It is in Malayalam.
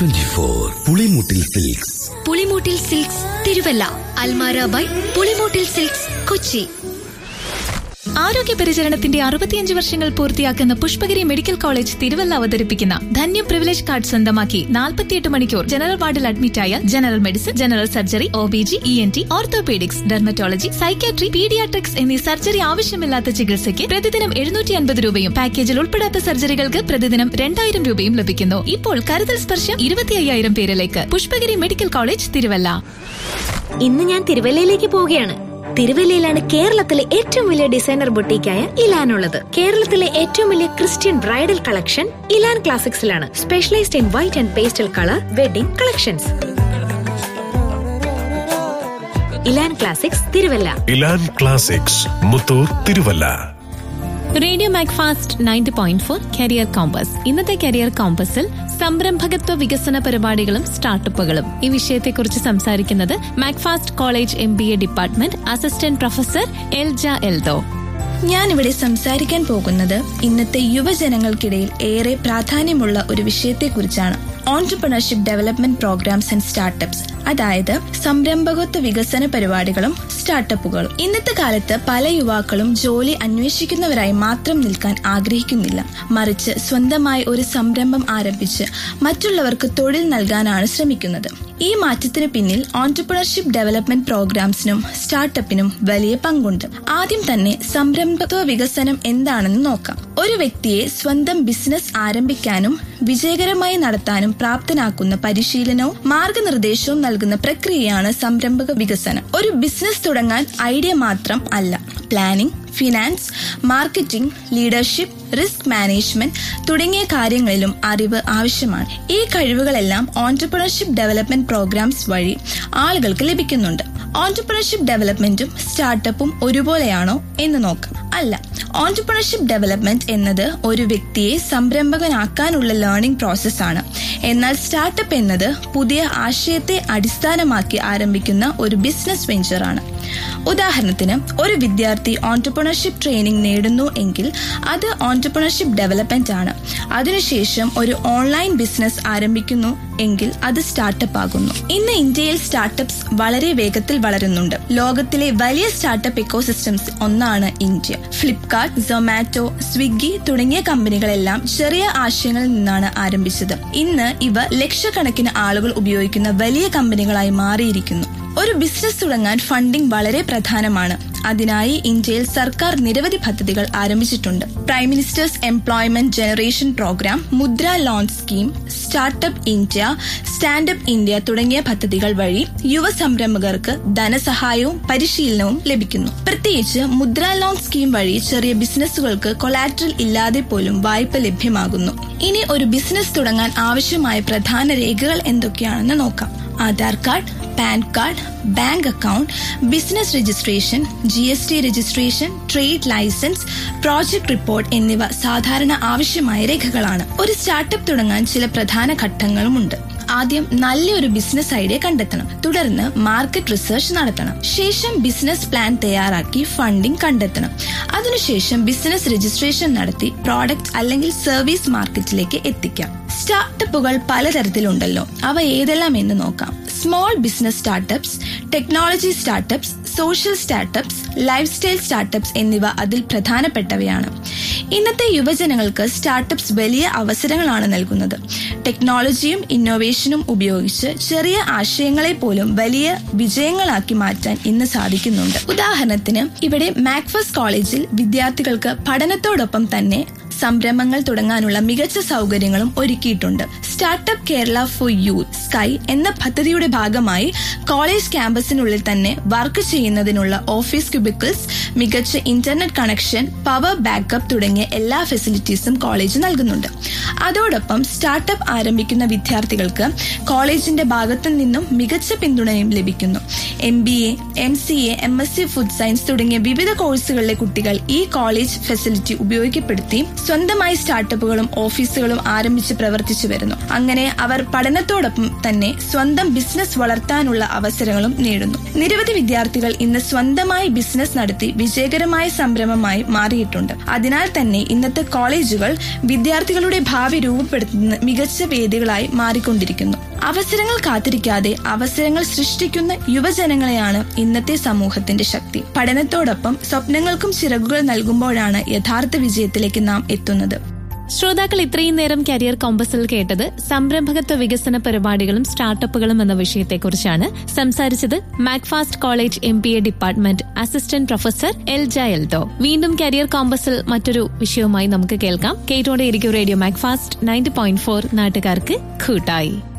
twenty four Pulimoottil silks Pulimoottil silks Thiruvalla Almara by Pulimoottil silks Kochi ആരോഗ്യ പരിചരണത്തിന്റെ അറുപത്തിയഞ്ച് വർഷങ്ങൾ പൂർത്തിയാക്കുന്ന പുഷ്പഗിരി മെഡിക്കൽ കോളേജ് തിരുവല്ല അവതരിപ്പിക്കുന്ന ധന്യം പ്രിവിലേജ് കാർഡ് സ്വന്തമാക്കി നാൽപ്പത്തിയെട്ട് മണിക്കൂർ ജനറൽ വാർഡിൽ അഡ്മിറ്റായ general medicine general surgery O B G E N T orthopaedics dermatology psychiatry paediatrics എന്നീ സർജറി ആവശ്യമില്ലാത്ത ചികിത്സയ്ക്ക് പ്രതിദിനം എഴുന്നൂറ്റി അൻപത് രൂപയും പാക്കേജിൽ ഉൾപ്പെടാത്ത സർജറികൾക്ക് പ്രതിദിനം രണ്ടായിരം രൂപയും ലഭിക്കുന്നു ഇപ്പോൾ കരുതൽ സ്പർശം ഇരുപത്തി അയ്യായിരം പേരിലേക്ക് പുഷ്പഗിരി മെഡിക്കൽ കോളേജ് തിരുവല്ല ഇന്ന് ഞാൻ തിരുവല്ലയിലേക്ക് പോവുകയാണ് തിരുവല്ലയിലാണ് കേരളത്തിലെ ഏറ്റവും വലിയ ഡിസൈനർ ബൊട്ടീക്കായ ഇലാൻ ഉള്ളത് കേരളത്തിലെ ഏറ്റവും വലിയ ക്രിസ്ത്യൻ ബ്രൈഡൽ കളക്ഷൻ ഇലാൻ ക്ലാസിക്സിലാണ് specialised in white and pastel colour wedding collections Elan classics Thiruvalla Elan classics Muthoor Thiruvalla radio Macfast ninety point four career compass ഇന്നത്തെ കരിയർ കോമ്പസിൽ സംരംഭകത്വ വികസന പരിപാടികളും സ്റ്റാർട്ടപ്പുകളും ഈ വിഷയത്തെക്കുറിച്ച് സംസാരിക്കുന്നത് Macfast college M B A department assistant professor Elja Eldho ഞാനിവിടെ സംസാരിക്കാൻ പോകുന്നത് ഇന്നത്തെ യുവജനങ്ങൾക്കിടയിൽ ഏറെ പ്രാധാന്യമുള്ള ഒരു വിഷയത്തെക്കുറിച്ചാണ് entrepreneurship development programs and startups അതായത് സംരംഭകത്വ വികസന പരിപാടികളും സ്റ്റാർട്ടപ്പുകളും ഇന്നത്തെ കാലത്ത് പല യുവാക്കളും ജോലി അന്വേഷിക്കുന്നവരായി മാത്രം നിൽക്കാൻ ആഗ്രഹിക്കുന്നില്ല മറിച്ച് സ്വന്തമായി ഒരു സംരംഭം ആരംഭിച്ച് മറ്റുള്ളവർക്ക് തൊഴിൽ നൽകാനാണ് ശ്രമിക്കുന്നത് ഈ മാറ്റത്തിന് പിന്നിൽ ഓൺടർപ്രണർഷിപ്പ് ഡെവലപ്മെന്റ് പ്രോഗ്രാംസിനും സ്റ്റാർട്ടപ്പിനും വലിയ പങ്കുണ്ട് ആദ്യം തന്നെ സംരംഭത്വ വികസനം എന്താണെന്ന് നോക്കാം ഒരു വ്യക്തിയെ സ്വന്തം ബിസിനസ് ആരംഭിക്കാനും വിജയകരമായി നടത്താനും പ്രാപ്തനാക്കുന്ന പരിശീലനവും മാർഗനിർദ്ദേശവും നൽകുന്ന പ്രക്രിയയാണ് സംരംഭക വികസനം ഒരു ബിസിനസ് തുടങ്ങാൻ ഐഡിയ മാത്രം അല്ല planning finance marketing leadership risk management തുടങ്ങിയ കാര്യങ്ങളിലും അറിവ് ആവശ്യമാണ് ഈ കഴിവുകളെല്ലാം ഓൺടർപ്രണർഷിപ്പ് ഡെവലപ്മെന്റ് പ്രോഗ്രാംസ് വഴി ആളുകൾക്ക് ലഭിക്കുന്നുണ്ട് ഓൺടർപ്രണർഷിപ്പ് ഡെവലപ്മെന്റും സ്റ്റാർട്ടപ്പും ഒരുപോലെയാണോ എന്ന് നോക്കാം അല്ല ഓൺടർപ്രണർഷിപ്പ് ഡെവലപ്മെന്റ് എന്നത് ഒരു വ്യക്തിയെ സംരംഭകനാക്കാനുള്ള ലേണിംഗ് പ്രോസസ്സാണ് എന്നാൽ സ്റ്റാർട്ടപ്പ് എന്നത് പുതിയ ആശയത്തെ അടിസ്ഥാനമാക്കി ആരംഭിക്കുന്ന ഒരു ബിസിനസ് വെഞ്ചറാണ് ഉദാഹരണത്തിന് ഒരു വിദ്യാർത്ഥി ഓൺടർപ്രണർഷിപ്പ് ട്രെയിനിങ് നേടുന്നു എങ്കിൽ അത് ഓൺടർപ്രണർഷിപ്പ് ഡെവലപ്മെന്റ് ആണ് അതിനുശേഷം ഒരു ഓൺലൈൻ ബിസിനസ് ആരംഭിക്കുന്നു എങ്കിൽ അത് സ്റ്റാർട്ടപ്പ് ആകുന്നു ഇന്ന് ഇന്ത്യയിൽ സ്റ്റാർട്ടപ്സ് വളരെ വേഗത്തിൽ വളരുന്നുണ്ട് ലോകത്തിലെ വലിയ സ്റ്റാർട്ടപ്പ് ഇക്കോസിസ്റ്റംസ് ഒന്നാണ് ഇന്ത്യ ഫ്ലിപ്കാർട്ട് സൊമാറ്റോ സ്വിഗ്ഗി തുടങ്ങിയ കമ്പനികളെല്ലാം ചെറിയ ആശയങ്ങളിൽ നിന്നാണ് ആരംഭിച്ചത് ഇന്ന് ഇവ ലക്ഷക്കണക്കിന് ആളുകൾ ഉപയോഗിക്കുന്ന വലിയ കമ്പനികളായി മാറിയിരിക്കുന്നു ഒരു ബിസിനസ് തുടങ്ങാൻ ഫണ്ടിംഗ് വളരെ പ്രധാനമാണ് അതിനായി ഇന്ത്യയിൽ സർക്കാർ നിരവധി പദ്ധതികൾ ആരംഭിച്ചിട്ടുണ്ട് prime minister's employment generation program Mudra loan scheme startup India standup India തുടങ്ങിയ പദ്ധതികൾ വഴി യുവ സംരംഭകർക്ക് ധനസഹായവും പരിശീലനവും ലഭിക്കുന്നു പ്രത്യേകിച്ച് മുദ്ര ലോൺ സ്കീം വഴി ചെറിയ ബിസിനസ്സുകൾക്ക് കൊലാട്രൽ ഇല്ലാതെ പോലും വായ്പ ലഭ്യമാകുന്നു ഇനി ഒരു ബിസിനസ് തുടങ്ങാൻ ആവശ്യമായ പ്രധാന രേഖകൾ എന്തൊക്കെയാണെന്ന് നോക്കാം Aadhaar card PAN card bank account business registration G S T registration trade licence project report എന്നിവ സാധാരണ ആവശ്യമായ രേഖകളാണ് ഒരു സ്റ്റാർട്ടപ്പ് തുടങ്ങാൻ ചില പ്രധാന ഘട്ടങ്ങളുമുണ്ട് ആദ്യം നല്ലൊരു ബിസിനസ് ഐഡിയ കണ്ടെത്തണം തുടർന്ന് മാർക്കറ്റ് റിസർച്ച് നടത്തണം ശേഷം ബിസിനസ് പ്ലാൻ തയ്യാറാക്കി ഫണ്ടിംഗ് കണ്ടെത്തണം അതിനുശേഷം ബിസിനസ് രജിസ്ട്രേഷൻ നടത്തി പ്രോഡക്റ്റ് അല്ലെങ്കിൽ സർവീസ് മാർക്കറ്റിലേക്ക് എത്തിക്കാം സ്റ്റാർട്ടപ്പുകൾ പലതരത്തിലുണ്ടല്ലോ അവ ഏതെല്ലാം എന്ന് നോക്കാം small business startups technology startups social startups life style startups എന്നിവ അതിൽ പ്രധാനപ്പെട്ടവയാണ് ഇന്നത്തെ യുവജനങ്ങൾക്ക് സ്റ്റാർട്ടപ്സ് വലിയ അവസരങ്ങളാണ് നൽകുന്നത് ടെക്നോളജിയും ഇന്നോവേഷനും ഉപയോഗിച്ച് ചെറിയ ആശയങ്ങളെ പോലും വലിയ വിജയങ്ങളാക്കി മാറ്റാൻ ഇന്ന് സാധിക്കുന്നുണ്ട് ഉദാഹരണത്തിന് ഇവിടെ മാക്ഫസ് കോളേജിൽ വിദ്യാർത്ഥികൾക്ക് പഠനത്തോടൊപ്പം തന്നെ സംരംഭങ്ങൾ തുടങ്ങാനുള്ള മികച്ച സൗകര്യങ്ങളും ഒരുക്കിയിട്ടുണ്ട് startup Kerala for youth sky എന്ന പദ്ധതിയുടെ ഭാഗമായി കോളേജ് ക്യാമ്പസിനുള്ളിൽ തന്നെ വർക്ക് ചെയ്യുന്നതിനുള്ള ഓഫീസ് ക്യൂബിക്കിൾസ് മികച്ച ഇന്റർനെറ്റ് കണക്ഷൻ പവർ ബാക്കപ്പ് തുടങ്ങിയ എല്ലാ ഫെസിലിറ്റീസും കോളേജ് നൽകുന്നുണ്ട് അതോടൊപ്പം സ്റ്റാർട്ടപ്പ് ആരംഭിക്കുന്ന വിദ്യാർത്ഥികൾക്ക് കോളേജിന്റെ ഭാഗത്തു നിന്നും മികച്ച പിന്തുണയും ലഭിക്കുന്നു M B A M C A M S C food science തുടങ്ങിയ വിവിധ കോഴ്സുകളിലെ കുട്ടികൾ ഈ കോളേജ് ഫെസിലിറ്റി ഉപയോഗപ്പെടുത്തി സ്വന്തമായി സ്റ്റാർട്ടപ്പുകളും ഓഫീസുകളും ആരംഭിച്ച് പ്രവർത്തിച്ചു വരുന്നു അങ്ങനെ അവർ പഠനത്തോടൊപ്പം തന്നെ സ്വന്തം ബിസിനസ് വളർത്താനുള്ള അവസരങ്ങളും നേടുന്നു നിരവധി വിദ്യാർത്ഥികൾ ഇന്ന് സ്വന്തമായി ബിസിനസ് നടത്തി വിജയകരമായ സംരംഭമായി മാറിയിട്ടുണ്ട് അതിനാൽ തന്നെ ഇന്നത്തെ കോളേജുകൾ വിദ്യാർത്ഥികളുടെ ഭാവി രൂപപ്പെടുത്തുന്ന മികച്ച വേദികളായി മാറിക്കൊണ്ടിരിക്കുന്നു അവസരങ്ങൾ കാത്തിരിക്കാതെ അവസരങ്ങൾ സൃഷ്ടിക്കുന്ന യുവജനങ്ങളെയാണ് ഇന്നത്തെ സമൂഹത്തിന്റെ ശക്തി പഠനത്തോടൊപ്പം സ്വപ്നങ്ങൾക്കും ചിറകുകൾ നൽകുമ്പോഴാണ് യഥാർത്ഥ വിജയത്തിലേക്ക് നാം എത്തുന്നത് ശ്രോതാക്കൾ ഇത്രയും നേരം കരിയർ കോമ്പസിൽ കേട്ടത് സംരംഭകത്വ വികസന പരിപാടികളും സ്റ്റാർട്ടപ്പുകളും എന്ന വിഷയത്തെക്കുറിച്ചാണ് സംസാരിച്ചത് Macfast college M P A department assistant professor Elja Eldho വീണ്ടും കരിയർ കോമ്പസിൽ മറ്റൊരു വിഷയവുമായി നമുക്ക് കേൾക്കാം കേട്ടോടെ ഇരിക്കും radio Macfast ninety point four നാട്ടുകാർക്ക് കൂട്ടായി